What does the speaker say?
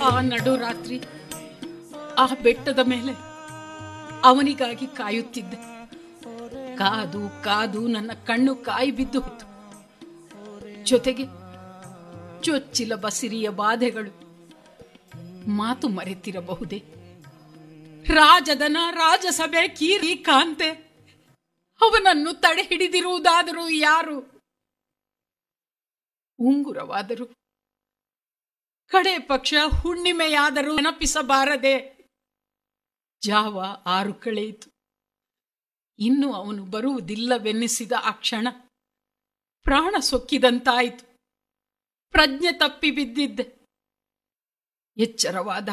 ಆ ನಡುರಾತ್ರಿ ಆ ಬೆಟ್ಟದ ಮೇಲೆ ಅವನಿಗಾಗಿ ಕಾಯುತ್ತಿದ್ದೆ ಕಾದು ಕಾದು ನನ್ನ ಕಣ್ಣು ಕಾಯಿ ಬಿದ್ದು ಹೋಯ್ತು ಜೊತೆಗೆ ಚೊಚ್ಚಿಲ ಬಸಿರಿಯ ಬಾಧೆಗಳು ಮಾತು ಮರೆತಿರಬಹುದೇ ರಾಜದನ ರಾಜಸಭೆ ಕೀರಿ ಕಾಂತೆ ಅವನನ್ನು ತಡೆ ಹಿಡಿದಿರುವುದಾದರೂ ಯಾರು ಉಂಗುರವಾದರು ಕಡೆ ಪಕ್ಷ ಹುಣ್ಣಿಮೆಯಾದರೂ ನೆನಪಿಸಬಾರದೆ ಜಾವ ಆರು ಕಳೆಯಿತು ಇನ್ನು ಅವನು ಬರುವುದಿಲ್ಲವೆನ್ನಿಸಿದ ಆ ಕ್ಷಣ ಪ್ರಾಣ ಸೊಕ್ಕಿದಂತಾಯಿತು ಪ್ರಜ್ಞೆ ತಪ್ಪಿ ಬಿದ್ದಿದ್ದೆ ಎಚ್ಚರವಾದ